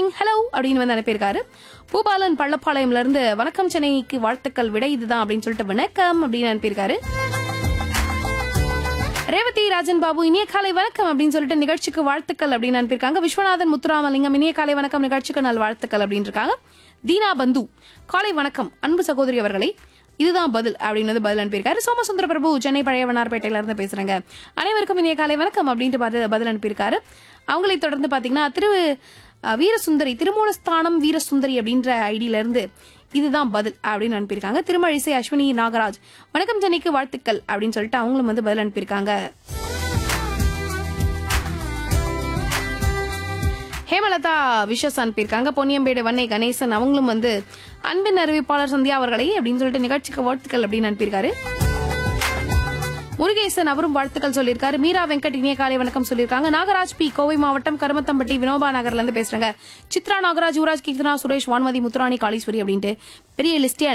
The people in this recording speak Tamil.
மார்னிங் ஹலோ அப்படின்னு வந்து அனுப்பியிருக்காரு பூபாலன் பள்ளப்பாளையம்ல இருந்து வணக்கம் சென்னைக்கு வாழ்த்துக்கள் விட இதுதான் அப்படின்னு சொல்லிட்டு வணக்கம் அப்படின்னு அனுப்பியிருக்காரு ரேவதி ராஜன் பாபு இனிய காலை வணக்கம் அப்படின்னு சொல்லிட்டு நிகழ்ச்சிக்கு வாழ்த்துக்கள் அப்படின்னு அனுப்பியிருக்காங்க விஸ்வநாதன் முத்துராமலிங்கம் இனிய காலை வணக்கம் நிகழ்ச்சிக்கு நல் வாழ்த்துக்கள் அப்படின்னு இருக்காங்க தீனா பந்து காலை வணக்கம் அன்பு சகோதரி அவர்களை இதுதான் பதில் அப்படின்னு வந்து பதில் அனுப்பியிருக்காரு சோமசுந்தர பிரபு சென்னை பழைய வண்ணார்பேட்டையில இருந்து பேசுறாங்க அனைவருக்கும் இனிய காலை வணக்கம் அப்படின்ட்டு பதில் பதில் அனுப்பியிருக்காரு அவங்களை தொடர்ந்து பாத்தீங்கன்னா திரு அஹ், வீரசுந்தரி திருமூலஸ்தானம் வீரசுந்தரி அப்படின்ற ஐடியில இருந்து இதுதான் பதில் அப்படின்னு அனுப்பியிருக்காங்க திருமழிசை அஸ்வினி நாகராஜ் வணக்கம் சென்னைக்கு வாழ்த்துக்கள் அப்படின்னு சொல்லிட்டு அவங்களும் வந்து பதில் அனுப்பியிருக்காங்க ஹேமலதா விஷஸ் அனுப்பியிருக்காங்க பொன்னியம்பேடு வன்னை கணேசன் அவங்களும் வந்து அன்பின் அறிவிப்பாளர் சந்தியா அவர்களை அப்படின்னு சொல்லிட்டு நிகழ்ச்சிக்கு வாழ்த்துக்கள் அப்படின்னு அனுப்பியிருக்காரு முருகேசன் அவரும் வாழ்த்துக்கள் சொல்லியிருக்காரு மீரா வெங்கட் இனிய காலை வணக்கம் சொல்லியிருக்காங்க நாகராஜ் பி கோவை மாவட்டம் கருமத்தம்பட்டி வினோபா நகர்ல இருந்து பேசுறாங்க சித்ரா நாகராஜ் யுவராஜ் கீர்த்தனா சுரேஷ் வான்மதி முத்துராணி காளீஸ்வரி அப்படின்ட்டு பெரிய லிஸ்டே